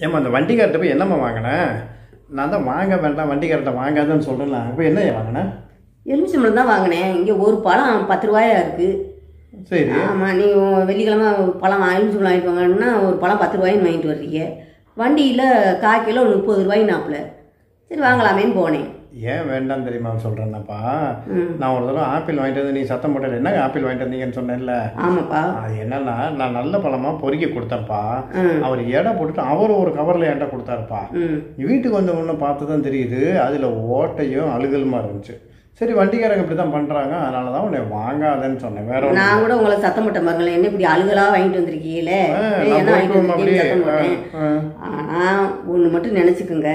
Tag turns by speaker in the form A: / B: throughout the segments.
A: ஏம்மா அந்த வண்டிக்கார்ட்ட போய் என்னம்மா வாங்கினேன் நான் தான் வாங்க வேண்டாம் வண்டிக்கார்ட்ட வாங்காதன்னு சொல்கிறேன்ல இப்போ என்ன வாங்கினேன்
B: எலுமிச்சம்பழம் தான் வாங்கினேன் இங்கே ஒரு பழம் பத்து ரூபாயா இருக்குது
A: சரி
B: ஆமாம் நீங்கள் வெள்ளிக்கிழமை பழம் வா- எலுமிச்சம்பழம் வாங்கிட்டு வாங்கன்னா ஒரு பழம் பத்து ரூபாயின்னு வாங்கிட்டு வர்றீங்க வண்டியில் கால் கிலோ முப்பது ரூபாயினாப்புல சரி வாங்கலாமேன்னு போனேன்
A: ஏன் வேண்டாம் தெரியுமா சொல்கிறேன்னாப்பா
B: ம்
A: நான் ஒரு தடவை ஆப்பிள் வாங்கிட்டு வந்து நீ சத்தம் போட்டல என்ன ஆப்பிள் வாங்கிட்டு வந்தீங்கன்னு சொன்னேன்ல
B: ஆமாப்பா
A: அது என்னன்னா நான் நல்ல பழமாக பொறுக்கி கொடுத்தேன்ப்பா
B: ம்
A: அவர் எடை போட்டுட்டு அவர் ஒரு கவரில் என்கிட்ட கொடுத்தாருப்பா
B: ம்
A: வீட்டுக்கு வந்த உடனே பார்த்து தான் தெரியுது அதில் ஓட்டையும் அழுகலுமா இருந்துச்சு சரி வண்டிக்காரங்க இப்படி தான் பண்ணுறாங்க அதனால தான் உன்னை வாங்காதன்னு சொன்னேன் வேற ஒண்ணும்
B: நான் கூட உங்களை சத்தம் போட்ட பாருங்களேன் என்ன இப்படி அழுகலா வாங்கிட்டு வந்திருக்கீங்களே
A: ஆ,
B: ஏய்,
A: நான்
B: என்ன வாங்கிட்டு
A: போய்க்குவோம் அப்படியே
B: வந்திருக்கீங்கன்னு சத்தம் போட்டேன்
A: ஆ, ஆ.
B: ஆனால் ஒன்று மட்டும் நினச்சிக்கோங்க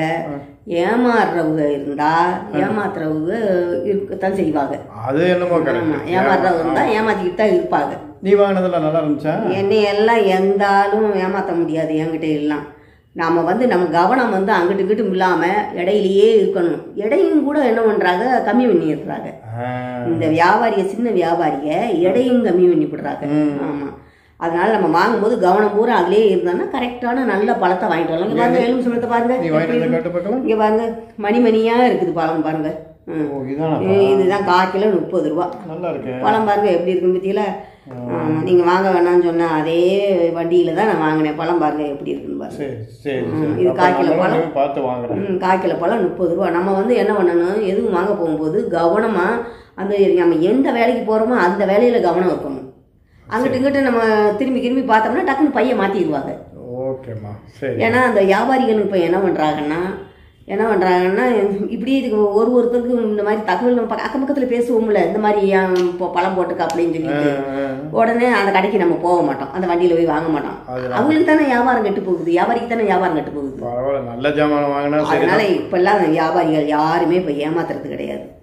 B: ஏமாறுறவங்க இருந்தா ஏமாத்துறவங்க இருக்கத்தான் செய்வாங்க
A: அது என்னமோ
B: ஆமா,
A: கரெக்ட்
B: ஏமாறுறவங்க இருந்தா ஏமாத்திக்கிட்டு தான் இருப்பாங்க
A: நீ வாங்கினதுல நல்லா இருந்துச்சா
B: என்னை எல்லாம் எந்த ஆளும் ஏமாற்ற முடியாது என்கிட்ட எல்லாம் நாம வந்து நம்ம கவனம் வந்து அங்கிட்டு இங்கிட்டும் இல்லாமல் இடையிலேயே இருக்கணும் இடையும் கூட என்ன பண்ணுறாங்க கம்மி பண்ணிடுறாங்க
A: ஆ,
B: இந்த வியாபாரிய சின்ன வியாபாரிய எடையும் கம்மி பண்ணி விடுறாங்க
A: ம்.
B: ஆமாம் அதனால நம்ம வாங்கும்போது கவனம் பூரா அதுலேயே இருந்தோம்னா கரெக்டான நல்ல பழத்தை வாங்கிட்டு வரலாம் இங்கே பாருங்க எலும்பு சுமத்தை பாருங்க
A: நீ வாங்கிட்டு வந்து கேட்டு பார்க்கலாம்
B: இங்கே பாருங்க மணி மணியாக இருக்குது பழம் பாருங்க ம்.
A: ஓ இதானா
B: இது- இதுதான் கால் கிலோ முப்பது ரூபா
A: நல்லா இருக்கு
B: பழம் பாருங்க எப்படி இருக்குன்னு பற்றியில நீங்கள் வாங்க வேணாம்னு சொன்ன அதே வண்டியில் தான் நான் வாங்கினேன் பழம் பாருங்க எப்படி இருக்குன்னு பாருங்க
A: சரி சரி
B: ம்,
A: சரி
B: இது
A: அப்ப
B: கால் கிலோ
A: நம்மளும்
B: பழம்.
A: இனிமே பார்த்து வாங்குறேன்
B: ம், கால் கிலோ பழம் முப்பது ரூபா நம்ம வந்து என்ன பண்ணணும் எதுவும் வாங்க போகும்போது கவனமாக அந்த நம்ம எந்த வேலைக்கு போகிறோமோ அந்த வேலையில் கவனம் இருக்கணும் அங்கிட்டு இங்கிட்டு நம்ம திரும்பி திரும்பி பார்த்தோம்னா டக்குன்னு பையை மாற்றிடுவாங்க
A: ஓகேம்மா சரி
B: ஏன்னா அந்த வியாபாரிகள் இப்போ என்ன பண்ணுறாங்கன்னா என்ன பண்ணுறாங்கன்னா இப்படி இதுக்கு ஒரு ஒருத்தருக்கும் இந்த மாதிரி தகவல் நம்ம பக்க- அக்கம் பக்கத்தில் பேசுவோம்ல இந்த மாதிரி ஏன் இப்போ பழம் போட்டுக்க அப்படின்னு சொல்லிட்டு
A: ஆ, ஆ.
B: உடனே அந்த கடைக்கு நம்ம போக மாட்டோம் அந்த வண்டியில் போய் வாங்க மாட்டோம்
A: அது
B: அவங்களுக்கு தானே வியாபாரம் கெட்டு போகுது வியாபாரிக்கு தானே வியாபாரம் கெட்டு போகுது
A: பரவாயில்ல நல்ல ஜாமான் வாங்கினா சரி
B: அதனால இப்பெல்லாம் வியாபாரிகள் யாருமே இப்போ ஏமாத்துறது கிடையாது